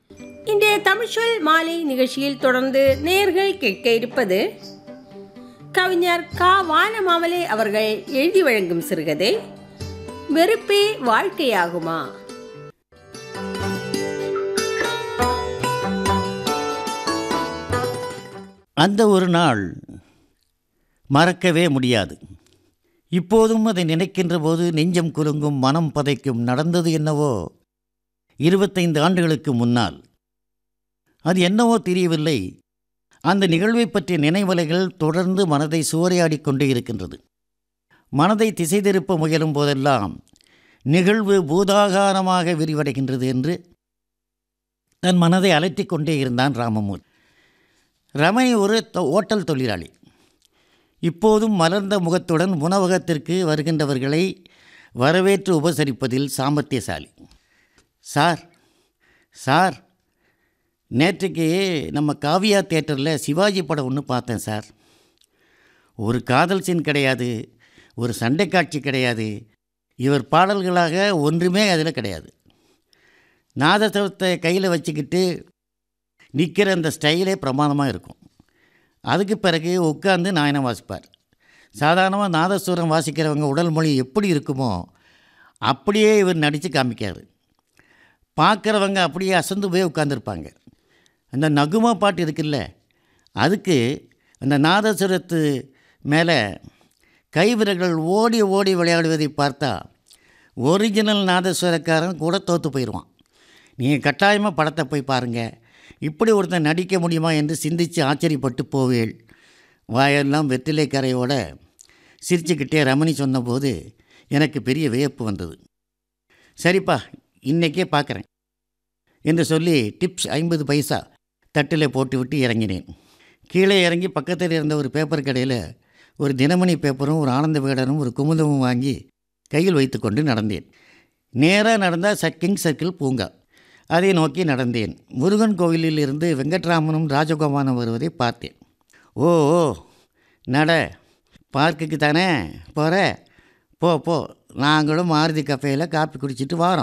இன்றைய தமிழ்ச்சொல் மாலை நிகழ்ச்சியில் தொடர்ந்து நேர்கள் கேட்க இருப்பது கவிஞர் கா வானமாமலே அவர்கள் எழுதி வழங்கும் சிறுகதை வெறுப்பே வாழ்க்கையாகுமா அந்த ஒரு நாள் மறக்கவே முடியாது இப்போதும் அதை நினைக்கின்ற போது நெஞ்சம் குலுங்கும் மனம் பதைக்கும் நடந்தது என்னவோ இருபத்தைந்து ஆண்டுகளுக்கு முன்னால் அது என்னவோ தெரியவில்லை அந்த நிகழ்வை பற்றிய நினைவலைகள் தொடர்ந்து மனதை சூறையாடி கொண்டே இருக்கின்றது மனதை திசை திருப்ப முயலும் போதெல்லாம் நிகழ்வு பூதாகாரமாக விரிவடைகின்றது என்று தன் மனதை அலட்டிக் கொண்டே இருந்தான் ராமமூர்த்தி ரமணி ஒரு தொ- ஓட்டல் தொழிலாளி இப்போதும் மலர்ந்த முகத்துடன் உணவகத்திற்கு வருகின்றவர்களை வரவேற்று உபசரிப்பதில் சாமர்த்தியசாலி சார் சார் நேற்றுக்கு நம்ம காவியா தியேட்டரில் சிவாஜி படம் ஒன்று பார்த்தேன் சார் ஒரு காதல் சீன் கிடையாது ஒரு சண்டை காட்சி கிடையாது இவர் பாடல்களாக ஒன்றுமே அதில் கிடையாது நாதஸ்வரத்தை கையில் வச்சுக்கிட்டு நிற்கிற அந்த ஸ்டைலே பிரமாதமாக இருக்கும் அதுக்கு பிறகு உட்கார்ந்து நாயனம் வாசிப்பார் சாதாரணமாக நாதஸ்வரம் வாசிக்கிறவங்க உடல் மொழி எப்படி இருக்குமோ அப்படியே இவர் நடித்து காமிக்காரு பார்க்குறவங்க அப்படியே அசந்து போய் உட்காந்துருப்பாங்க அந்த நகுமா பாட்டு இருக்குல்ல அதுக்கு அந்த நாதஸ்வரத்து மேலே கைவிரல்கள் ஓடி ஓடி விளையாடுவதை பார்த்தா ஒரிஜினல் நாதஸ்வரக்காரன் கூட தோற்று போயிடுவான் நீங்கள் கட்டாயமாக படத்தை போய் பாருங்கள் இப்படி ஒருத்தன் நடிக்க முடியுமா என்று சிந்தித்து ஆச்சரியப்பட்டு போவேள் வாயெல்லாம் வெற்றிலை கரையோட சிரிச்சுக்கிட்டே ரமணி சொன்னபோது எனக்கு பெரிய வியப்பு வந்தது சரிப்பா இன்னைக்கே பார்க்குறேன் என்று சொல்லி டிப்ஸ் ஐம்பது பைசா தட்டில் போட்டுவிட்டு இறங்கினேன் கீழே இறங்கி பக்கத்தில் இருந்த ஒரு பேப்பர் கடையில் ஒரு தினமணி பேப்பரும் ஒரு ஆனந்த விகடனும் ஒரு குமுதமும் வாங்கி கையில் வைத்துக்கொண்டு நடந்தேன் நேராக நடந்தால் சக்கிங் சர்க்கிள் பூங்கா அதை நோக்கி நடந்தேன் முருகன் கோவிலில் இருந்து வெங்கட்ராமனும் ராஜகோபாலும் வருவதை பார்த்தேன் ஓ ஓ நட பார்க்குக்கு தானே போகிற போ போ நாங்களும் மாருதி கஃபேயில் காப்பி குடிச்சிட்டு வாரோம்